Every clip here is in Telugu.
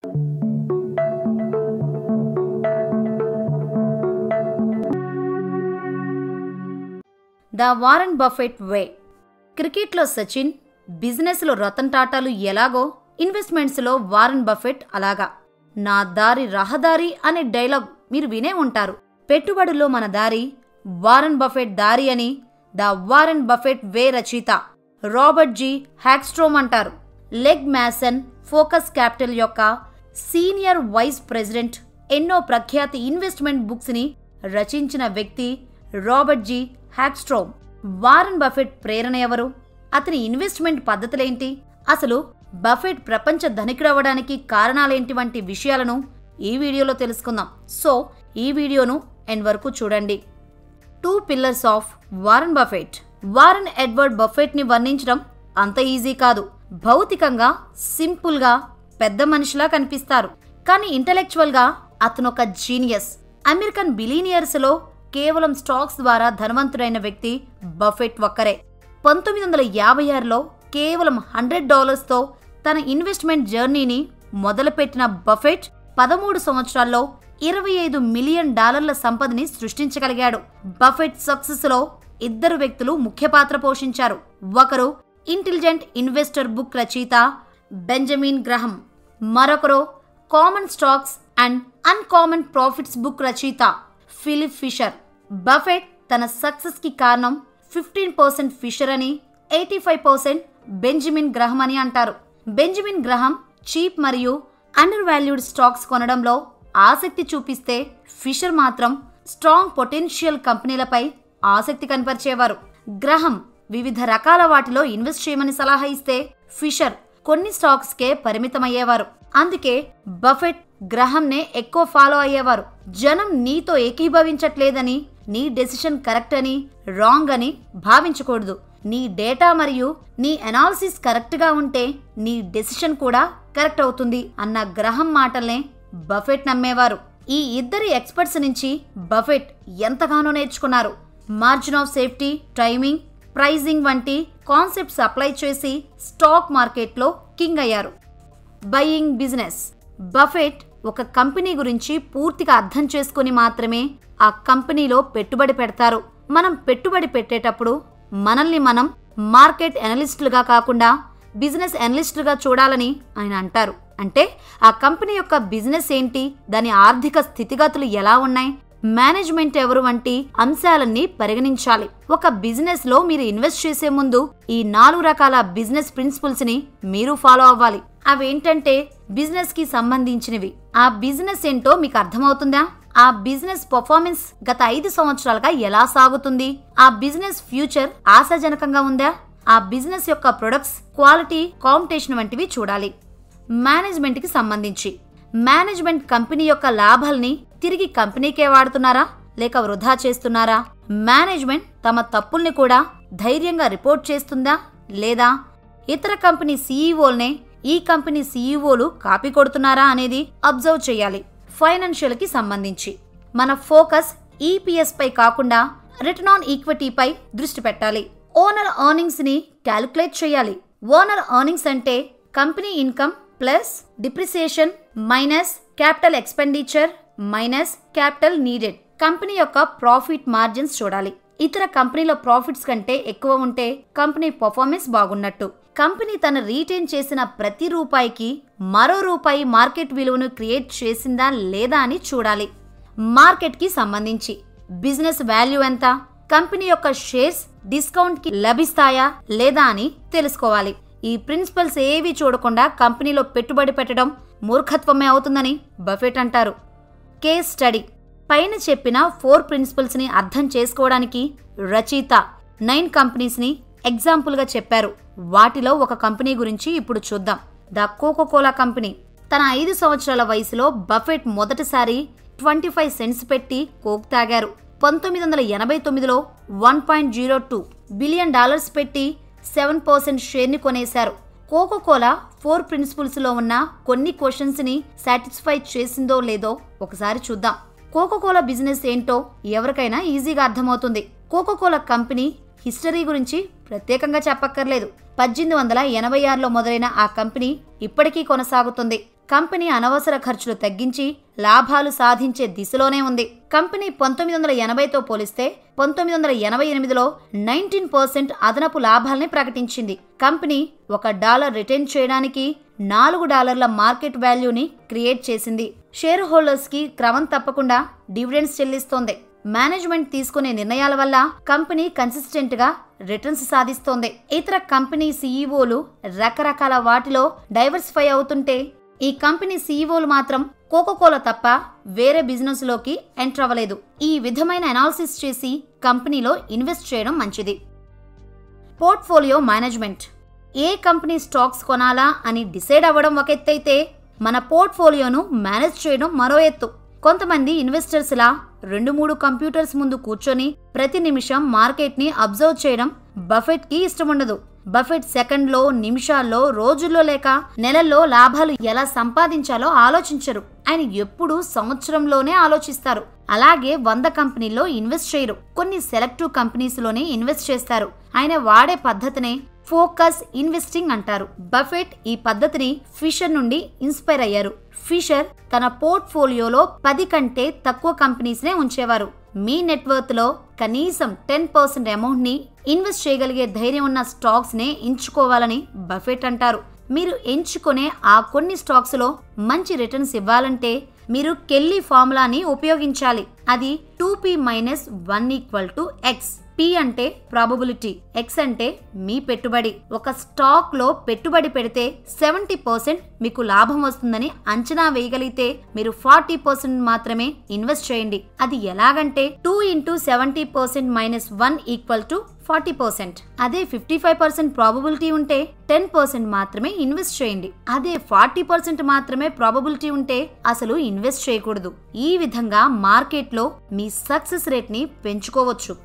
ద వారన్ బఫెట్ వే క్రికెట్లో సచిన్ బిజినెస్లో రతన్ టాటాలు ఎలాగో ఇన్వెస్ట్మెంట్స్లో వారన్ బఫెట్ అలాగా నా దారి రహదారి అనే డైలాగ్ మీరు వినే ఉంటారు పెట్టుబడుల్లో మన దారి వారన్ బఫెట్ దారి అని ద వారన్ బఫెట్ వే రచయిత రాబర్ట్ జీ హ్యాక్స్ట్రోమ్ అంటారు లెగ్ మ్యాసన్ ఫోకస్ క్యాపిటల్ యొక్క సీనియర్ వైస్ ప్రెసిడెంట్ ఎన్నో ప్రఖ్యాతి ఇన్వెస్ట్మెంట్ బుక్స్ ని రచించిన వ్యక్తి Robert G Hagstrom Warren Buffett ప్రేరణ ఎవరు అతని ఇన్వెస్ట్మెంట్ పద్ధతులేంటి అసలు బఫెట్ ప్రపంచ ధనికుడవడానికి కారణాలేంటి వంటి విషయాలను ఈ వీడియోలో తెలుసుకుందాం సో ఈ వీడియోను ఎండ్ వరకు చూడండి two pillars of Warren Buffett Warren Edward Buffett ని వర్ణించడం అంత ఈజీ కాదు భౌతికంగా సింపుల్ గా పెద్ద మనిషిలా కనిపిస్తారు కానీ ఇంటలెక్చువల్ గా అతను ఒక జీనియస్ అమెరికన్ బిలీనియర్స్ లో కేవలం స్టాక్స్ ద్వారా ధనవంతుడైన వ్యక్తి బఫెట్ ఒక్కరే పంతొమ్మిది వందల యాభై ఆరులో కేవలం హండ్రెడ్ డాలర్స్తో తన ఇన్వెస్ట్మెంట్ జర్నీని మొదలుపెట్టిన బఫెట్ పదమూడు సంవత్సరాల్లో ఇరవై ఐదు మిలియన్ డాలర్ల సంపదని సృష్టించగలిగాడు బఫెట్ సక్సెస్ లో ఇద్దరు వ్యక్తులు ముఖ్య పాత్ర పోషించారు ఒకరు ఇంటెలిజెంట్ ఇన్వెస్టర్ బుక్ రచయిత బెంజమిన్ గ్రహం మరొకరు common stocks and uncommon profits book రచయిత ఫిలిప్ ఫిషర్ బఫెట్ తన సక్సెస్ కి కారణం ఫిఫ్టీన్ పర్సెంట్ ఫిషర్ అని eighty five percent Benjamin Graham అని అంటారు బెంజమిన్ గ్రహం చీప్ మరియు అండర్ వాల్యూడ్ స్టాక్స్ కొనడంలో ఆసక్తి చూపిస్తే ఫిషర్ మాత్రం స్ట్రాంగ్ పొటెన్షియల్ కంపెనీలపై ఆసక్తి కనపరిచేవారు గ్రహం వివిధ రకాల వాటిలో ఇన్వెస్ట్ చేయమని సలహా ఇస్తే ఫిషర్ కొన్ని స్టాక్స్కే పరిమితమయ్యేవారు అందుకే బఫెట్ గ్రహంనే ఎక్కువ ఫాలో అయ్యేవారు జనం నీతో ఏకీభవించట్లేదని నీ డెసిషన్ కరెక్ట్ అని రాంగ్ అని భావించకూడదు నీ డేటా మరియు నీ అనాలిసిస్ కరెక్ట్గా ఉంటే నీ డెసిషన్ కూడా కరెక్ట్ అవుతుంది అన్న గ్రహం మాటల్నే బఫెట్ నమ్మేవారు ఈ ఇద్దరి ఎక్స్పర్ట్స్ నుంచి బఫెట్ ఎంతగానో నేర్చుకున్నారు margin of safety timing pricing వంటి కాన్సెప్ట్స్ అప్లై చేసి స్టాక్ మార్కెట్లో కింగ్ అయ్యారు బయింగ్ బిజినెస్ బఫెట్ ఒక కంపెనీ గురించి పూర్తిగా అర్థం చేసుకుని మాత్రమే ఆ కంపెనీలో పెట్టుబడి పెడతారు మనం పెట్టుబడి పెట్టేటప్పుడు మనల్ని మనం మార్కెట్ అనలిస్టులుగా కాకుండా బిజినెస్ అనలిస్టులుగా చూడాలని ఆయన అంటారు అంటే ఆ కంపెనీ యొక్క బిజినెస్ ఏంటి దాని ఆర్థిక స్థితిగతులు ఎలా ఉన్నాయి మేనేజ్మెంట్ ఎవరు వంటి అంశాలన్నీ పరిగణించాలి ఒక బిజినెస్ లో మీరు ఇన్వెస్ట్ చేసే ముందు ఈ నాలుగు రకాల బిజినెస్ ప్రిన్సిపల్స్ ని మీరు ఫాలో అవ్వాలి అవేంటంటే బిజినెస్ కి సంబంధించినవి ఆ బిజినెస్ ఏంటో మీకు అర్థమవుతుందా ఆ బిజినెస్ పర్ఫార్మెన్స్ గత ఐదు సంవత్సరాలుగా ఎలా సాగుతుంది ఆ బిజినెస్ ఫ్యూచర్ ఆశాజనకంగా ఉందా ఆ బిజినెస్ యొక్క ప్రొడక్ట్స్ క్వాలిటీ కాంపిటీషన్ వంటివి చూడాలి మేనేజ్మెంట్ కి సంబంధించి మేనేజ్మెంట్ కంపెనీ యొక్క లాభాల్ని తిరిగి కంపెనీకే వాడుతున్నారా లేక వృధా చేస్తున్నారా మేనేజ్మెంట్ తమ తప్పుల్ని కూడా ధైర్యంగా రిపోర్ట్ చేస్తుందా లేదా ఇతర కంపెనీ సీఈఓల్నే ఈ కంపెనీ సీఈఓలు కాపీ కొడుతున్నారా అనేది అబ్జర్వ్ చేయాలి ఫైనాన్షియల్ కి సంబంధించి మన ఫోకస్ ఈపీఎస్ పై కాకుండా రిటర్న్ ఆన్ ఈక్విటీపై దృష్టి పెట్టాలి ఓనర్ ఎర్నింగ్స్ ని క్యాలిక్యులేట్ చేయాలి ఓనర్ ఎర్నింగ్స్ అంటే company income plus depreciation minus capital expenditure minus capital needed company యొక్క ప్రాఫిట్ మార్జిన్స్ చూడాలి ఇతర కంపెనీల ప్రాఫిట్స్ కంటే ఎక్కువ ఉంటే కంపెనీ పర్ఫార్మెన్స్ బాగున్నట్టు కంపెనీ తన రీటైన్ చేసిన ప్రతి రూపాయికి మరో రూపాయి మార్కెట్ విలువను క్రియేట్ చేసిందా లేదా అని చూడాలి మార్కెట్ కి సంబంధించి బిజినెస్ వాల్యూ ఎంత కంపెనీ యొక్క షేర్స్ డిస్కౌంట్ కి లభిస్తాయా లేదా అని తెలుసుకోవాలి ఈ ప్రిన్సిపల్స్ ఏవి చూడకుండా కంపెనీలో పెట్టుబడి పెట్టడం మూర్ఖత్వమే అవుతుందని బఫెట్ అంటారు కేస్ స్టడీ పైన చెప్పిన ఫోర్ ప్రిన్సిపల్స్ ని అర్థం చేసుకోవడానికి రచయిత నైన్ కంపెనీస్ ని ఎగ్జాంపుల్ గా చెప్పారు వాటిలో ఒక కంపెనీ గురించి ఇప్పుడు చూద్దాం ద కోకో కోలా కంపెనీ తన ఐదు సంవత్సరాల వయసులో బఫెట్ మొదటిసారి ట్వంటీ ఫైవ్ సెంట్స్ పెట్టి కోక్ తాగారు పంతొమ్మిది వందల ఎనభై తొమ్మిదిలో one point zero two billion dollars పెట్టి సెవెన్ పర్సెంట్ షేర్ని కొనేశారు కోకో కోలా ఫోర్ ప్రిన్సిపల్స్ లో ఉన్న కొన్ని క్వశ్చన్స్ ని సాటిస్ఫై చేసిందో లేదో ఒకసారి చూద్దాం కోకో కోలా బిజినెస్ ఏంటో ఎవరికైనా ఈజీగా అర్థమవుతుంది కోకో కోలా కంపెనీ హిస్టరీ గురించి ప్రత్యేకంగా చెప్పక్కర్లేదు పద్దెనిమిది వందల ఎనభై ఆరులో మొదలైన ఆ కంపెనీ ఇప్పటికీ కొనసాగుతుంది కంపెనీ అనవసర ఖర్చులు తగ్గించి లాభాలు సాధించే దిశలోనే ఉంది కంపెనీ పంతొమ్మిది వందల ఎనభైతో పోలిస్తే పంతొమ్మిది వందల ఎనభై ఎనిమిదిలో నైన్టీన్ పర్సెంట్ అదనపు లాభాల్ని ప్రకటించింది కంపెనీ ఒక డాలర్ రిటైన్ చేయడానికి నాలుగు డాలర్ల మార్కెట్ వాల్యూని క్రియేట్ చేసింది షేర్ హోల్డర్స్ కి క్రమం తప్పకుండా డివిడెండ్స్ చెల్లిస్తోంది మేనేజ్మెంట్ తీసుకునే నిర్ణయాల వల్ల కంపెనీ కన్సిస్టెంట్ గా రిటర్న్స్ సాధిస్తోంది ఇతర కంపెనీ సీఈఓలు రకరకాల వాటిలో డైవర్సిఫై అవుతుంటే ఈ కంపెనీ సీఈఓలు మాత్రం కోకోకోలా తప్ప వేరే బిజినెస్ లోకి ఎంటర్ అవ్వలేదు ఈ విధమైన అనాలిసిస్ చేసి కంపెనీలో ఇన్వెస్ట్ చేయడం మంచిది పోర్ట్ఫోలియో మేనేజ్మెంట్ ఏ కంపెనీ స్టాక్స్ కొనాలా అని డిసైడ్ అవ్వడం ఒక ఎత్తైతే మన పోర్ట్ఫోలియోను మేనేజ్ చేయడం మరో ఎత్తు కొంతమంది ఇన్వెస్టర్స్ లా రెండు మూడు కంప్యూటర్స్ ముందు కూర్చొని ప్రతి నిమిషం మార్కెట్ ని అబ్జర్వ్ చేయడం బఫెట్ కి ఇష్టం ఉండదు బఫెట్ సెకండ్లో నిమిషాల్లో రోజుల్లో లేక నెలల్లో లాభాలు ఎలా సంపాదించాలో ఆలోచించరు ఆయన ఎప్పుడూ సంవత్సరంలోనే ఆలోచిస్తారు అలాగే వంద కంపెనీల్లో ఇన్వెస్ట్ చేయరు కొన్ని సెలెక్టివ్ కంపెనీస్ లోనే ఇన్వెస్ట్ చేస్తారు ఆయన వాడే పద్ధతినే ఫోకస్ ఇన్వెస్టింగ్ అంటారు బఫెట్ ఈ పద్ధతిని ఫిషర్ నుండి ఇన్స్పైర్ అయ్యారు ఫిషర్ తన పోర్ట్ఫోలియోలో పది కంటే తక్కువ కంపెనీస్ నే ఉంచేవారు మీ నెట్వర్త్ లో కనీసం టెన్ పర్సెంట్ అమౌంట్ ని ఇన్వెస్ట్ చేయగలిగే ధైర్యం ఉన్న స్టాక్స్ నే ఎంచుకోవాలని బఫెట్ అంటారు మీరు ఎంచుకునే ఆ కొన్ని స్టాక్స్ లో మంచి రిటర్న్స్ ఇవ్వాలంటే మీరు కెల్లీ ఫార్ములాని ఉపయోగించాలి అది two P minus one equal to X P అంటే ప్రాబబిలిటీ ఎక్స్ అంటే మీ పెట్టుబడి ఒక స్టాక్ లో పెట్టుబడి పెడితే సెవెంటీ పర్సెంట్ మీకు లాభం వస్తుందని అంచనా వేయగలిగితే మీరు ఫార్టీ పర్సెంట్ మాత్రమే ఇన్వెస్ట్ చేయండి అది ఎలాగంటే two into seventy percent minus one equal to forty percent అదే ఫిఫ్టీ ఫైవ్ పర్సెంట్ ప్రాబబిలిటీ ఉంటే టెన్ పర్సెంట్ మాత్రమే ఇన్వెస్ట్ చేయండి అదే ఫార్టీ పర్సెంట్ మాత్రమే ప్రాబబిలిటీ ఉంటే అసలు ఇన్వెస్ట్ చేయకూడదు ఈ విధంగా మార్కెట్లో మీ సక్సెస్ రేట్ ని పెంచుకోవచ్చు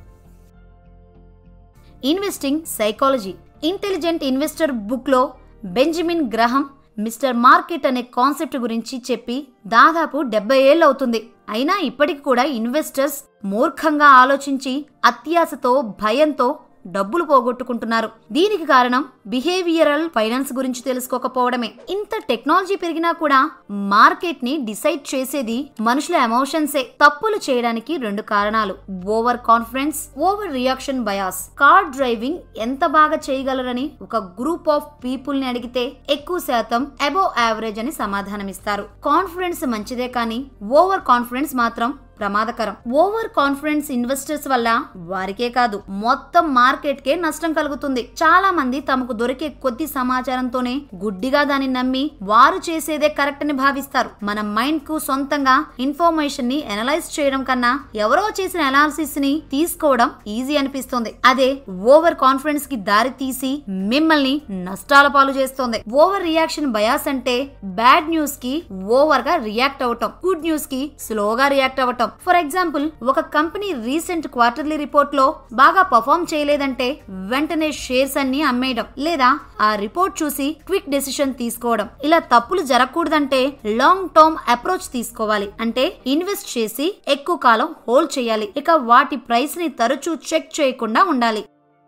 ఇన్వెస్టింగ్ సైకాలజీ ఇంటెలిజెంట్ ఇన్వెస్టర్ బుక్లో బెంజమిన్ గ్రహం మిస్టర్ మార్కెట్ అనే కాన్సెప్ట్ గురించి చెప్పి దాదాపు డెబ్బై ఏళ్ళు అవుతుంది అయినా ఇప్పటికి కూడా ఇన్వెస్టర్స్ మూర్ఖంగా ఆలోచించి అత్యాశతో భయంతో డబ్బులు పోగొట్టుకుంటున్నారు దీనికి కారణం బిహేవియరల్ ఫైనాన్స్ గురించి తెలుసుకోకపోవడమే ఇంత టెక్నాలజీ పెరిగినా కూడా మార్కెట్ ని డిసైడ్ చేసేది మనుషుల ఎమోషన్సే తప్పులు చేయడానికి రెండు కారణాలు overconfidence overreaction bias car driving ఎంత బాగా చేయగలరని ఒక గ్రూప్ ఆఫ్ పీపుల్ ని అడిగితే ఎక్కువ శాతం అబోవ్ యావరేజ్ అని సమాధానమిస్తారు కాన్ఫిడెన్స్ మంచిదే కానీ ఓవర్ కాన్ఫిడెన్స్ మాత్రం ప్రమాదకరం ఓవర్ కాన్ఫిడెన్స్ ఇన్వెస్టర్స్ వల్ల వారికే కాదు మొత్తం మార్కెట్ కే నష్టం కలుగుతుంది చాలా మంది తమకు దొరికే కొద్ది సమాచారంతోనే గుడ్డిగా దాన్ని నమ్మి వారు చేసేదే కరెక్ట్ అని భావిస్తారు మన మైండ్ కు సొంతంగా ఇన్ఫర్మేషన్ ని అనలైజ్ చేయడం కన్నా ఎవరో చేసిన అనాలిసిస్ ని తీసుకోవడం ఈజీ అనిపిస్తుంది అదే ఓవర్ కాన్ఫిడెన్స్ కి దారి తీసి మిమ్మల్ని నష్టాల పాలు చేస్తుంది ఓవర్ రియాక్షన్ బయాస్ అంటే బ్యాడ్ న్యూస్ కి ఓవర్ గా రియాక్ట్ అవటం గుడ్ న్యూస్ కి స్లోగా రియాక్ట్ అవ్వటం ఫర్ ఎగ్జాంపుల్ ఒక కంపెనీ రీసెంట్ క్వార్టర్లీ రిపోర్ట్ లో బాగా పర్ఫామ్ చేయలేదంటే వెంటనే షేర్స్ అన్ని అమ్మేయడం లేదా ఆ రిపోర్ట్ చూసి క్విక్ డెసిషన్ తీసుకోవడం ఇలా తప్పులు జరగకూడదంటే లాంగ్ టర్మ్ అప్రోచ్ తీసుకోవాలి అంటే ఇన్వెస్ట్ చేసి ఎక్కువ కాలం హోల్డ్ చేయాలి ఇక వాటి ప్రైస్ ని తరచూ చెక్ చేయకుండా ఉండాలి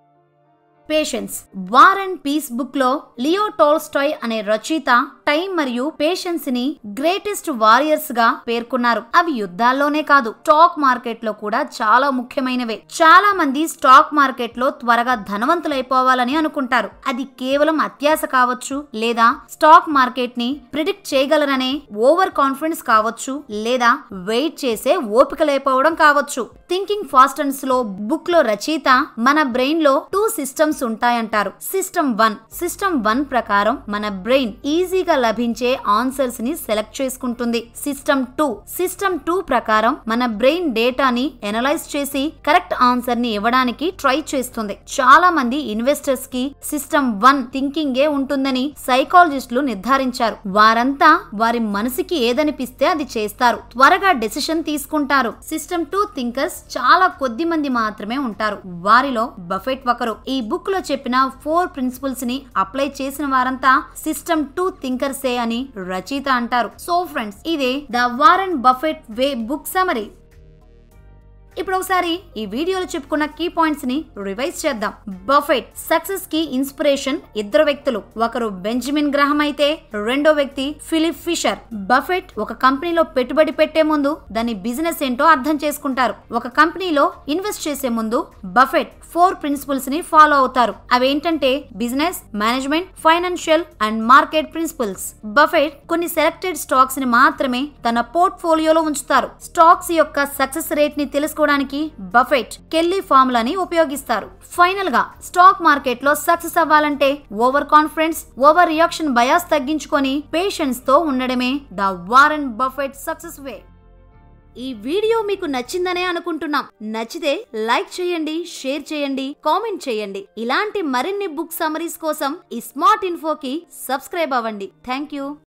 patience war and peace book లో లియో టోల్స్టాయ్ అనే రచయిత టైం మరియు పేషెన్స్ ని గ్రేటెస్ట్ వారియర్స్ గా పేర్కొన్నారు అవి యుద్ధాల్లోనే కాదు స్టాక్ మార్కెట్ లో కూడా చాలా ముఖ్యమైనవే చాలా మంది స్టాక్ మార్కెట్ లో త్వరగా ధనవంతులైపోవాలని అనుకుంటారు అది కేవలం అత్యాశ కావచ్చు లేదా స్టాక్ మార్కెట్ ని ప్రిడిక్ట్ చేయగలరనే ఓవర్ కాన్ఫిడెన్స్ కావచ్చు లేదా వెయిట్ చేసే ఓపిక లేకపోవడం కావచ్చు thinking fast and slow book లో రచయిత మన బ్రెయిన్ లో టూ సిస్టమ్స్ ఉంటాయంటారు సిస్టమ్ వన్ సిస్టమ్ వన్ ప్రకారం మన బ్రెయిన్ ఈజీగా లభించే ఆన్సర్స్ ని సెలెక్ట్ చేసుకుంటుంది సిస్టమ్ టూ సిస్టమ్ టూ ప్రకారం మన బ్రెయిన్ డేటాని ఎనలైజ్ చేసి కరెక్ట్ ఆన్సర్ ని ఇవ్వడానికి ట్రై చేస్తుంది చాలా మంది ఇన్వెస్టర్స్ కి సిస్టమ్ వన్ థింకింగ్ ఏ ఉంటుందని సైకాలజిస్టులు నిర్ధారించారు వారంతా వారి మనసుకి ఏదనిపిస్తే అది చేస్తారు త్వరగా డెసిషన్ తీసుకుంటారు సిస్టమ్ టూ థింకర్స్ చాలా కొద్ది మంది మాత్రమే ఉంటారు వారిలో బఫెట్ ఒకరు ఈ బుక్ లో చెప్పిన ఫోర్ ప్రిన్సిపల్స్ ని అప్లై చేసిన వారంతా సిస్టమ్ టూ థింకర్సే అని రచయిత అంటారు సో ఫ్రెండ్స్ ఇదే the Warren Buffett way book summary ఇప్పుడు ఒకసారి ఈ వీడియోలో చెప్పుకున్న కీ పాయింట్స్ ని రివైజ్ చేద్దాం బఫెట్ సక్సెస్ కి ఇన్స్పిరేషన్ ఇద్దరు వ్యక్తులు ఒకరు బెంజమిన్ గ్రహం అయితే రెండో వ్యక్తి ఫిలిప్ ఫిషర్ బఫెట్ ఒక కంపెనీలో పెట్టుబడి పెట్టే ముందు దాని బిజినెస్ ఏంటో అర్థం చేసుకుంటారు ఒక కంపెనీలో ఇన్వెస్ట్ చేసే ముందు బఫెట్ ఫోర్ ప్రిన్సిపల్స్ ని ఫాలో అవుతారు అవేంటంటే business management financial and market principles Buffett కొన్ని సెలెక్టెడ్ స్టాక్స్ ని మాత్రమే తన పోర్ట్ఫోలియోలో ఉంచుతారు స్టాక్స్ యొక్క సక్సెస్ రేట్ ని తెలుసుకోవడానికి బఫెట్ కెల్లీ ఫార్ములాని ఉపయోగిస్తారు ఫైనల్ గా స్టాక్ మార్కెట్ లో సక్సెస్ అవ్వాలంటే overconfidence overreaction bias తగ్గించుకొని పేషెన్స్ తో ఉండడమే the Warren Buffett success way ఈ వీడియో మీకు నచ్చిందనే అనుకుంటున్నాం నచ్చితే లైక్ చేయండి షేర్ చేయండి కామెంట్ చేయండి ఇలాంటి మరిన్ని బుక్ సమరీస్ కోసం ఈ స్మార్ట్ ఇన్ఫోకి సబ్స్క్రైబ్ అవ్వండి థ్యాంక్ యూ